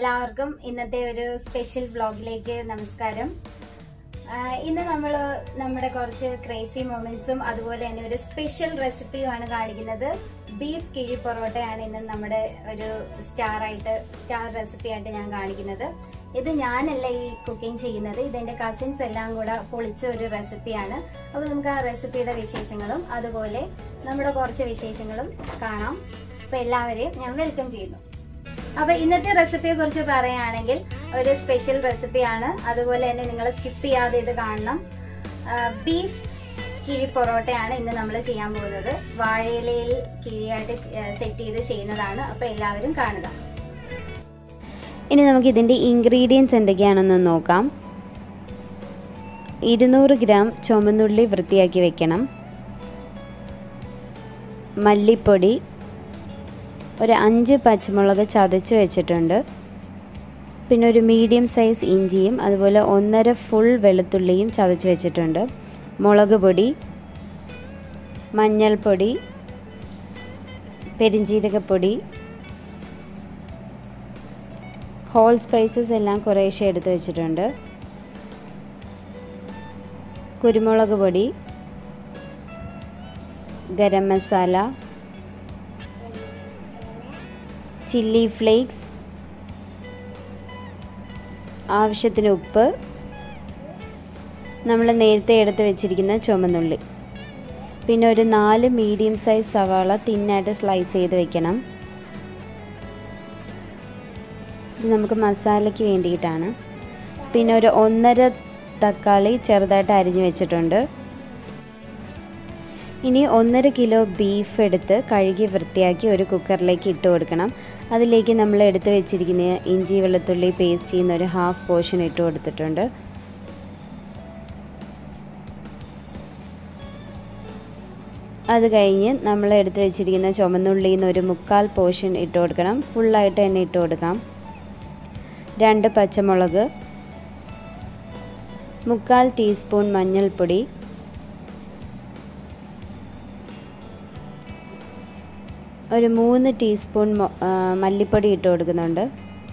എല്ലാവർക്കും ഇന്നത്തെ ഒരു സ്പെഷ്യൽ വ്ളോഗിലേക്ക് നമസ്കാരം ആ, ഇന്ന് നമ്മൾ നമ്മുടെ കുറച്ച് ക്രേസി മൊമെന്റ്സും അതുപോലെ തന്നെ ഒരു സ്പെഷ്യൽ റെസിപ്പിയുമാണ് കാണിക്കുന്നത് ബീഫ് കിഴി പൊറോട്ടയാണ് ഇന്ന് നമ്മുടെ ഒരു സ്റ്റാർ ആയിട്ട് സ്റ്റാർ റെസിപ്പി ആയിട്ട് ഞാൻ കാണിക്കുന്നത് ഇത് ഞാനല്ല ഈ കുക്കിംഗ് ചെയ്യുന്നത് ഇതെന്റെ കസിൻസ് എല്ലാം കൂടെ പൊളിച്ച ഒരു റെസിപ്പിയാണ് അപ്പോൾ നമുക്ക് ആ റെസിപ്പിയുടെ വിശേഷങ്ങളും അതുപോലെ നമ്മുടെ കുറച്ച് വിശേഷങ്ങളും കാണാം അപ്പൊ എല്ലാവരെയും ഞാൻ വെൽക്കം ചെയ്യുന്നു അപ്പൊ ഇന്നത്തെ റെസിപ്പിയെ കുറിച്ച് പറയുകയാണെങ്കിൽ ഒരു സ്പെഷ്യൽ റെസിപ്പിയാണ് അതുപോലെ തന്നെ നിങ്ങൾ സ്കിപ്പ് ചെയ്യാതെ ഇത് കാണണം ബീഫ് കിഴി പൊറോട്ടയാണ് ഇന്ന് നമ്മൾ ചെയ്യാൻ പോകുന്നത് വാഴയിലയിൽ കിഴിയായിട്ട് സെറ്റ് ചെയ്ത് ചെയ്യുന്നതാണ് അപ്പൊ എല്ലാവരും കാണുക ഇനി നമുക്ക് ഇതിൻ്റെ ഇൻഗ്രീഡിയൻസ് എന്തൊക്കെയാണെന്ന് നോക്കാം ഇരുന്നൂറ് ഗ്രാം ചുമന്നുള്ളി വൃത്തിയാക്കി വെക്കണം മല്ലിപ്പൊടി ഒരു അഞ്ച് പച്ചമുളക് ചതച്ച് വെച്ചിട്ടുണ്ട് പിന്നെ ഒരു മീഡിയം സൈസ് ഇഞ്ചിയും അതുപോലെ ഒന്നര ഫുൾ വെളുത്തുള്ളിയും ചതച്ച് വെച്ചിട്ടുണ്ട് മുളക് പൊടി മഞ്ഞൾപ്പൊടി പെരിഞ്ജീരകപ്പൊടി ഹോൾ സ്പൈസസ് എല്ലാം കുറേശ്ശെ എടുത്ത് വെച്ചിട്ടുണ്ട് കുരുമുളക് പൊടി ഗരം മസാല ചില്ലി ഫ്ലേക്സ് ആവശ്യത്തിന് ഉപ്പ് നമ്മൾ നേരത്തെ എടുത്ത് വെച്ചിരിക്കുന്ന ചുമന്നുള്ളി പിന്നെ ഒരു നാല് മീഡിയം സൈസ് സവാള തിന്നായിട്ട് സ്ലൈസ് ചെയ്ത് വെക്കണം ഇത് നമുക്ക് മസാലയ്ക്ക് വേണ്ടിയിട്ടാണ് പിന്നെ ഒരു ഒന്നര തക്കാളി ചെറുതായിട്ട് അരിഞ്ഞു വെച്ചിട്ടുണ്ട് ഇനി ഒന്നര കിലോ ബീഫ് എടുത്ത് കഴുകി വൃത്തിയാക്കി ഒരു കുക്കറിലേക്ക് ഇട്ട് കൊടുക്കണം അതിലേക്ക് നമ്മൾ എടുത്ത് വെച്ചിരിക്കുന്ന ഇഞ്ചി വെളുത്തുള്ളി പേസ്റ്റ് ചെയ്യുന്ന ഒരു ഹാഫ് പോർഷൻ ഇട്ട് കൊടുത്തിട്ടുണ്ട് അത് കഴിഞ്ഞ് നമ്മൾ എടുത്ത് വെച്ചിരിക്കുന്ന ചുമന്നുള്ളിയിൽ നിന്ന് ഒരു മുക്കാൽ പോർഷൻ ഇട്ട് കൊടുക്കണം ഫുള്ളായിട്ട് തന്നെ ഇട്ട് കൊടുക്കാം രണ്ട് പച്ചമുളക് മുക്കാൽ ടീസ്പൂൺ മഞ്ഞൾപ്പൊടി ഒരു മൂന്ന് ടീസ്പൂൺ മല്ലിപ്പൊടി ഇട്ട് കൊടുക്കുന്നുണ്ട്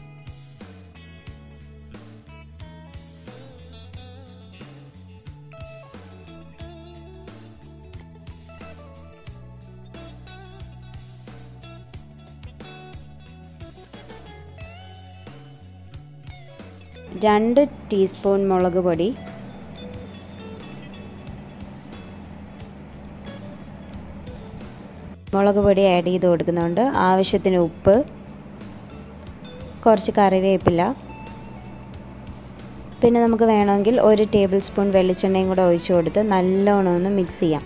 രണ്ട് ടീസ്പൂൺ മുളക് പൊടി മുളക് പൊടി ആഡ് ചെയ്ത് കൊടുക്കുന്നുണ്ട് ആവശ്യത്തിന് ഉപ്പ് കുറച്ച് കറിവേപ്പില പിന്നെ നമുക്ക് വേണമെങ്കിൽ ഒരു ടേബിൾ സ്പൂൺ വെളിച്ചെണ്ണയും കൂടെ ഒഴിച്ചു കൊടുത്ത് നല്ലോണം ഒന്ന് മിക്സ് ചെയ്യാം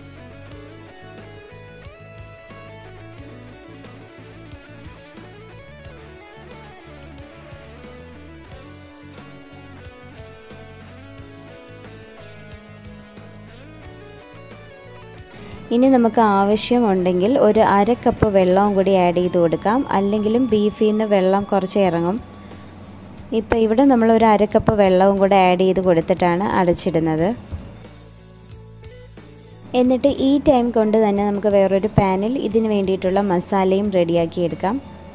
ഇനി നമുക്ക് ആവശ്യമുണ്ടെങ്കിൽ ഒരു അര കപ്പ് വെള്ളവും കൂടി ആഡ് ചെയ്ത് കൊടുക്കാം അല്ലെങ്കിലും ബീഫിൽ നിന്ന് വെള്ളം കുറച്ച് ഇറങ്ങും ഇപ്പോൾ ഇവിടെ നമ്മൾ ഒരു അര കപ്പ് വെള്ളവും കൂടെ ആഡ് ചെയ്ത് കൊടുത്തിട്ടാണ് അടച്ചിടുന്നത് എന്നിട്ട് ഈ ടൈം കൊണ്ട് തന്നെ നമുക്ക് വേറൊരു പാനിൽ ഇതിന് വേണ്ടിയിട്ടുള്ള മസാലയും റെഡിയാക്കി എടുക്കാം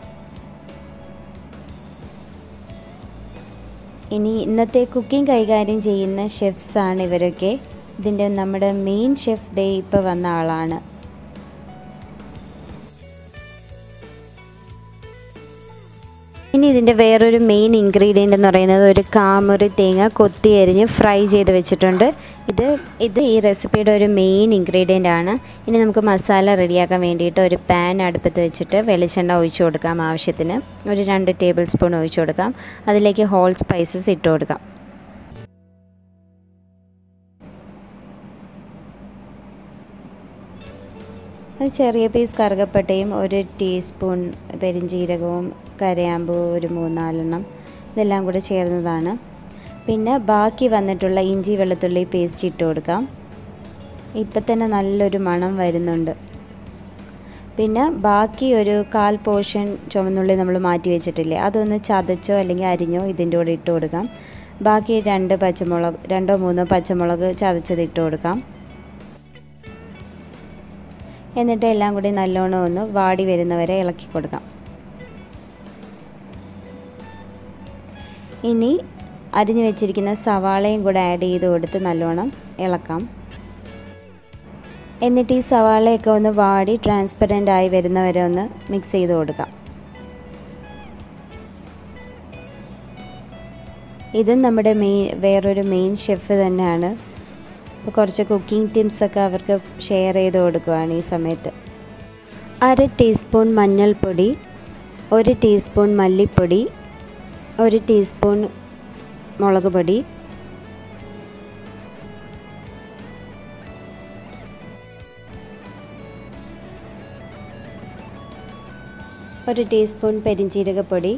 ഇനി ഇന്നത്തെ കുക്കിംഗ് കൈകാര്യം ചെയ്യുന്ന ഷെഫ്സാണ് ഇവരൊക്കെ ഇതിൻ്റെ നമ്മുടെ മെയിൻ ഷെഫ് ദേ ഇപ്പോൾ വന്ന ആളാണ് ഇനി ഇതിൻ്റെ വേറൊരു മെയിൻ ഇൻഗ്രീഡിയൻ്റ് എന്ന് പറയുന്നത് ഒരു കാമുറി തേങ്ങ കൊത്തി അരിഞ്ഞ് ഫ്രൈ ചെയ്ത് വെച്ചിട്ടുണ്ട് ഇത് ഇത് ഈ റെസിപ്പിയുടെ ഒരു മെയിൻ ഇൻഗ്രീഡിയൻ്റ് ആണ് ഇനി നമുക്ക് മസാല റെഡിയാക്കാൻ വേണ്ടിയിട്ട് ഒരു പാൻ അടുപ്പത്ത് വെച്ചിട്ട് വെളിച്ചെണ്ണ ഒഴിച്ചു കൊടുക്കാം ആവശ്യത്തിന് ഒരു രണ്ട് ടേബിൾ സ്പൂൺ ഒഴിച്ചു കൊടുക്കാം അതിലേക്ക് ഹോൾ സ്പൈസസ് ഇട്ട് കൊടുക്കാം ഒരു ചെറിയ പീസ് കറുകപ്പട്ടയും ഒരു ടീസ്പൂൺ പെരിഞ്ജീരകവും കരയാമ്പൂ ഒരു മൂന്നാലെണ്ണം ഇതെല്ലാം കൂടെ ചേർന്നതാണ് പിന്നെ ബാക്കി വന്നിട്ടുള്ള ഇഞ്ചി വെളുത്തുള്ളി പേസ്റ്റ് ഇട്ട് കൊടുക്കാം ഇപ്പം തന്നെ നല്ലൊരു മണം വരുന്നുണ്ട് പിന്നെ ബാക്കി ഒരു കാൽ പോർഷൻ ചുവന്നുള്ളി നമ്മൾ മാറ്റി വെച്ചിട്ടില്ലേ അതൊന്ന് ചതച്ചോ അല്ലെങ്കിൽ അരിഞ്ഞോ ഇതിൻ്റെ കൂടെ ഇട്ട് കൊടുക്കാം ബാക്കി രണ്ട് പച്ചമുളക് രണ്ടോ മൂന്നോ പച്ചമുളക് ചതച്ചത് ഇട്ട് കൊടുക്കാം എന്നിട്ട് എല്ലാം കൂടി നല്ലോണം ഒന്ന് വാടി വരുന്നവരെ ഇളക്കി കൊടുക്കാം ഇനി അരിഞ്ഞു വെച്ചിരിക്കുന്ന സവാളയും കൂടെ ആഡ് ചെയ്ത് കൊടുത്ത് നല്ലോണം ഇളക്കാം എന്നിട്ട് ഈ സവാളയൊക്കെ ഒന്ന് വാടി ട്രാൻസ്പെറൻ്റ് ആയി വരുന്നവരെ ഒന്ന് മിക്സ് ചെയ്ത് കൊടുക്കാം ഇതും നമ്മുടെ മെയിൻ വേറൊരു മെയിൻ ഷെഫ് തന്നെയാണ് അപ്പോൾ കുറച്ച് കുക്കിംഗ് ടിപ്സൊക്കെ അവർക്ക് ഷെയർ ചെയ്ത് കൊടുക്കുകയാണ് ഈ സമയത്ത് അര ടീസ്പൂൺ മഞ്ഞൾപ്പൊടി ഒരു ടീസ്പൂൺ മല്ലിപ്പൊടി ഒരു ടീസ്പൂൺ മുളക് പൊടി ഒരു ടീസ്പൂൺ പെരിഞ്ചീരകപ്പൊടി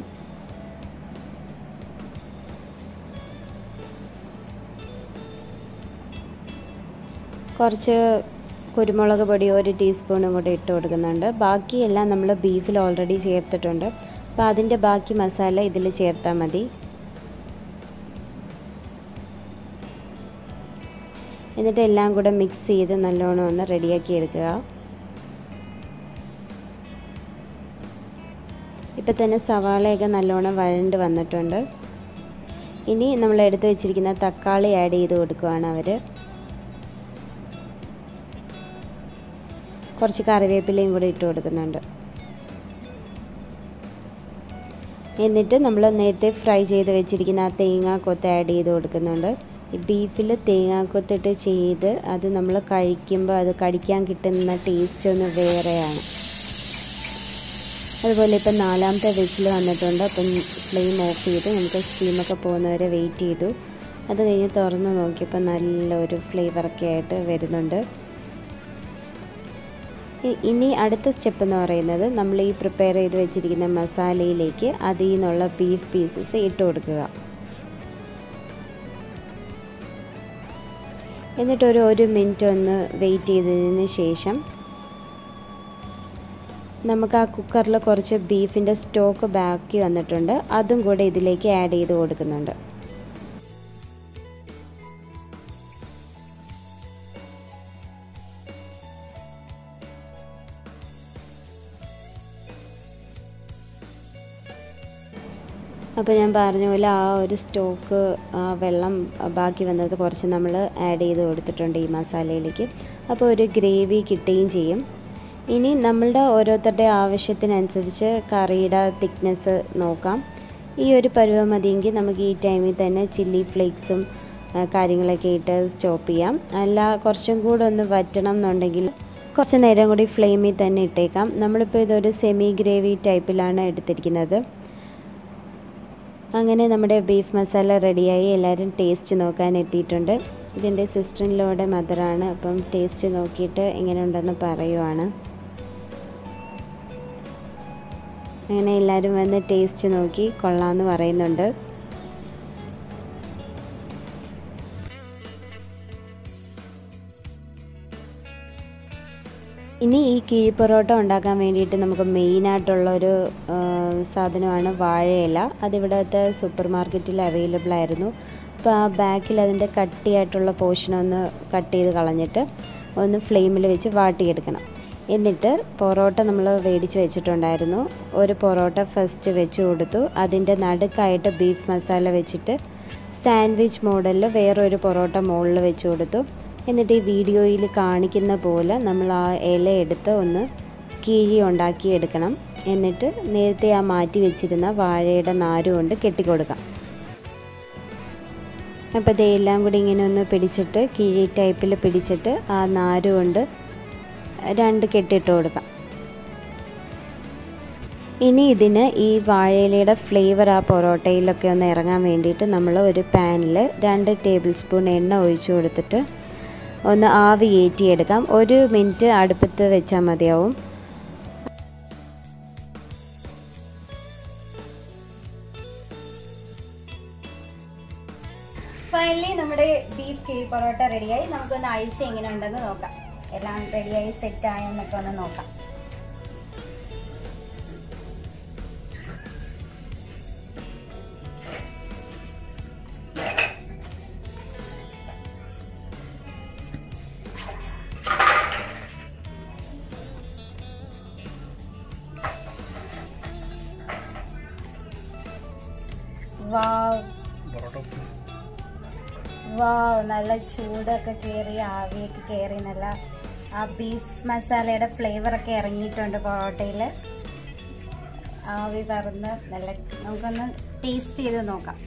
കുറച്ച് കുരുമുളക് പൊടി ഒരു ടീസ്പൂണും കൂടെ ഇട്ട് കൊടുക്കുന്നുണ്ട് ബാക്കിയെല്ലാം നമ്മൾ ബീഫിൽ ഓൾറെഡി ചേർത്തിട്ടുണ്ട് അപ്പോൾ അതിൻ്റെ ബാക്കി മസാല ഇതിൽ ചേർത്താൽ മതി എന്നിട്ട് എല്ലാം കൂടെ മിക്സ് ചെയ്ത് നല്ലോണം ഒന്ന് റെഡിയാക്കി എടുക്കുക ഇപ്പം തന്നെ സവാളയൊക്കെ നല്ലോണം വഴണ്ട് വന്നിട്ടുണ്ട് ഇനി നമ്മൾ എടുത്തു വെച്ചിരിക്കുന്ന തക്കാളി ആഡ് ചെയ്ത് കൊടുക്കുകയാണ് അവർ കുറച്ച് കറിവേപ്പിലയും കൂടി ഇട്ട് കൊടുക്കുന്നുണ്ട് എന്നിട്ട് നമ്മൾ നേരത്തെ ഫ്രൈ ചെയ്ത് വെച്ചിരിക്കുന്ന ആ തേങ്ങാക്കൊത്ത് ആഡ് ചെയ്ത് കൊടുക്കുന്നുണ്ട് ഈ ബീഫിൽ തേങ്ങാക്കൊത്തിട്ട് ചെയ്ത് അത് നമ്മൾ കഴിക്കുമ്പോൾ അത് കടിക്കാൻ കിട്ടുന്ന ടേസ്റ്റ് ഒന്ന് വേറെയാണ് അതുപോലെ ഇപ്പം നാലാമത്തെ വിസിൽ വന്നിട്ടുണ്ട് അപ്പം ഫ്ലെയിം ഓഫ് ചെയ്ത് നമുക്ക് സ്റ്റീമൊക്കെ പോകുന്നവരെ വെയിറ്റ് ചെയ്തു അത് കഴിഞ്ഞ് തുറന്ന് നോക്കിയപ്പോൾ നല്ലൊരു ഫ്ലേവറൊക്കെ ആയിട്ട് വരുന്നുണ്ട് ഇനി അടുത്ത സ്റ്റെപ്പ് എന്ന് പറയുന്നത് നമ്മൾ ഈ പ്രിപ്പയർ ചെയ്ത് വെച്ചിരിക്കുന്ന മസാലയിലേക്ക് അതിൽ നിന്നുള്ള ബീഫ് പീസസ് ഇട്ട് കൊടുക്കുക എന്നിട്ടൊരു ഒരു മിനിറ്റ് ഒന്ന് വെയിറ്റ് ചെയ്തതിന് ശേഷം നമുക്ക് ആ കുക്കറിൽ കുറച്ച് ബീഫിൻ്റെ സ്റ്റോക്ക് ബാക്കി വന്നിട്ടുണ്ട് അതും കൂടെ ഇതിലേക്ക് ആഡ് ചെയ്ത് കൊടുക്കുന്നുണ്ട് അപ്പോൾ ഞാൻ പറഞ്ഞ പോലെ ആ ഒരു സ്റ്റോക്ക് വെള്ളം ബാക്കി വന്നത് കുറച്ച് നമ്മൾ ആഡ് ചെയ്ത് കൊടുത്തിട്ടുണ്ട് ഈ മസാലയിലേക്ക് അപ്പോൾ ഒരു ഗ്രേവി കിട്ടുകയും ചെയ്യും ഇനി നമ്മളുടെ ഓരോരുത്തരുടെ ആവശ്യത്തിനനുസരിച്ച് കറിയുടെ തിക്നെസ് നോക്കാം ഈ ഒരു പരുവം മതിയെങ്കിൽ നമുക്ക് ഈ ടൈമിൽ തന്നെ ചില്ലി ഫ്ലേക്സും കാര്യങ്ങളൊക്കെ ഇട്ട് സ്റ്റോപ്പ് ചെയ്യാം അല്ല കുറച്ചും കൂടെ ഒന്ന് വറ്റണം എന്നുണ്ടെങ്കിൽ കുറച്ച് നേരം കൂടി ഫ്ലെയിമിൽ തന്നെ ഇട്ടേക്കാം നമ്മളിപ്പോൾ ഇതൊരു സെമി ഗ്രേവി ടൈപ്പിലാണ് എടുത്തിരിക്കുന്നത് അങ്ങനെ നമ്മുടെ ബീഫ് മസാല റെഡിയായി എല്ലാവരും ടേസ്റ്റ് നോക്കാൻ എത്തിയിട്ടുണ്ട് ഇതിൻ്റെ സിസ്റ്ററിലൂടെ മദറാണ് അപ്പം ടേസ്റ്റ് നോക്കിയിട്ട് എങ്ങനെ ഉണ്ടെന്ന് പറയുവാണ് അങ്ങനെ എല്ലാവരും വന്ന് ടേസ്റ്റ് നോക്കി കൊള്ളാമെന്ന് പറയുന്നുണ്ട് ഇനി ഈ കിഴി പൊറോട്ട ഉണ്ടാക്കാൻ വേണ്ടിയിട്ട് നമുക്ക് മെയിനായിട്ടുള്ളൊരു സാധനമാണ് വാഴയില അതിവിടുത്തെ സൂപ്പർ മാർക്കറ്റിൽ അവൈലബിൾ ആയിരുന്നു അപ്പോൾ ആ ബാക്കിൽ അതിൻ്റെ കട്ടിയായിട്ടുള്ള പോർഷൻ ഒന്ന് കട്ട് ചെയ്ത് കളഞ്ഞിട്ട് ഒന്ന് ഫ്ലെയിമിൽ വെച്ച് വാട്ടിയെടുക്കണം എന്നിട്ട് പൊറോട്ട നമ്മൾ മേടിച്ച് വെച്ചിട്ടുണ്ടായിരുന്നു ഒരു പൊറോട്ട ഫസ്റ്റ് വെച്ച് കൊടുത്തു അതിൻ്റെ നടുക്കായിട്ട് ബീഫ് മസാല വെച്ചിട്ട് സാൻഡ്വിച്ച് മോഡലിൽ വേറൊരു പൊറോട്ട മുകളിൽ വെച്ച് കൊടുത്തു എന്നിട്ട് ഈ വീഡിയോയിൽ കാണിക്കുന്ന പോലെ നമ്മൾ ആ ഇല എടുത്ത് ഒന്ന് കിഴി ഉണ്ടാക്കി എടുക്കണം എന്നിട്ട് നേരത്തെ ആ മാറ്റി വെച്ചിരുന്ന വാഴയുടെ നാര് കൊണ്ട് കെട്ടിക്കൊടുക്കാം അപ്പോൾ ഇതെല്ലാം കൂടി ഇങ്ങനെ ഒന്ന് പിടിച്ചിട്ട് കിഴി ടൈപ്പിൽ പിടിച്ചിട്ട് ആ നാര് കൊണ്ട് രണ്ട് കെട്ടിട്ട് കൊടുക്കാം ഇനി ഇതിന് ഈ വാഴയിലയുടെ ഫ്ലേവർ ആ പൊറോട്ടയിലൊക്കെ ഒന്ന് ഇറങ്ങാൻ വേണ്ടിയിട്ട് നമ്മൾ ഒരു പാനിൽ രണ്ട് ടേബിൾ സ്പൂൺ എണ്ണ ഒഴിച്ചു കൊടുത്തിട്ട് ഒന്ന് ആവി ഏറ്റിയെടുക്കാം ഒരു മിനിറ്റ് അടുപ്പത്ത് വെച്ചാൽ മതിയാവും ഫൈനലി നമ്മുടെ ബീഫ് കിഴി പൊറോട്ട റെഡിയായി നമുക്കൊന്ന് അഴിച്ച് എങ്ങനെ ഉണ്ടെന്ന് നോക്കാം എല്ലാം റെഡിയായി സെറ്റ് ആയെന്നൊക്കെ ഒന്ന് നോക്കാം വാവ് പൊറോട്ട വാവ് നല്ല ചൂടൊക്കെ കയറി ആവിയൊക്കെ കയറി നല്ല ആ ബീഫ് മസാലയുടെ ഫ്ലേവർ ഒക്കെ ഇറങ്ങിയിട്ടുണ്ട് പൊറോട്ടയിൽ ആവി പറന്ന് നല്ല നമുക്കൊന്ന് ടേസ്റ്റ് ചെയ്ത് നോക്കാം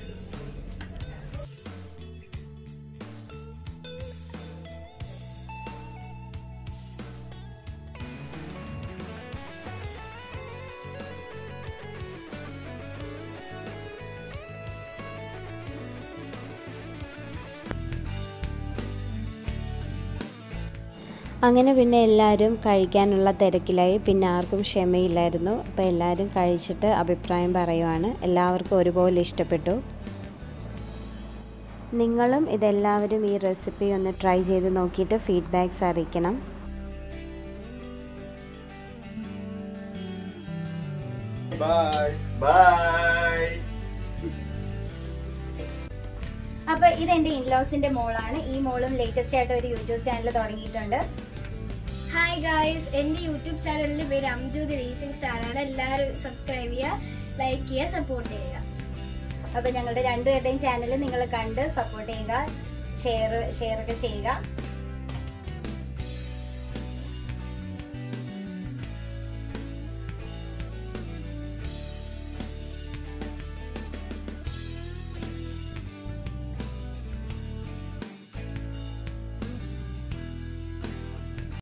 അങ്ങനെ പിന്നെ എല്ലാവരും കഴിക്കാനുള്ള തിരക്കിലായി പിന്നെ ആർക്കും ക്ഷമയില്ലായിരുന്നു അപ്പോൾ എല്ലാവരും കഴിച്ചിട്ട് അഭിപ്രായം പറയുവാണ് എല്ലാവർക്കും ഒരുപോലെ ഇഷ്ടപ്പെട്ടു നിങ്ങളും ഇതെല്ലാവരും ഈ റെസിപ്പി ഒന്ന് ട്രൈ ചെയ്ത് നോക്കിയിട്ട് ഫീഡ്ബാക്ക്സ് അറിയിക്കണം ബൈ ബൈ അപ്പൊ ഇത് എന്റെ ഇൻലോസിന്റെ മോളാണ് ഈ മോളും ലേറ്റസ്റ്റ് ആയിട്ട് ഒരു യൂട്യൂബ് ചാനൽ തുടങ്ങിയിട്ടുണ്ട് ഹായ് ഗായ്സ് എൻ്റെ യൂട്യൂബ് ചാനലിന്റെ പേര് അംജൂദ് റേസിംഗ് സ്റ്റാർ ആണ് എല്ലാവരും സബ്സ്ക്രൈബ് ചെയ്യുക ലൈക്ക് ചെയ്യുക സപ്പോർട്ട് ചെയ്യുക അപ്പൊ ഞങ്ങളുടെ രണ്ടുപേരുടെയും ചാനൽ നിങ്ങൾ കണ്ട് സപ്പോർട്ട് ചെയ്യുക ഷെയർ ഷെയർ ഒക്കെ ചെയ്യുക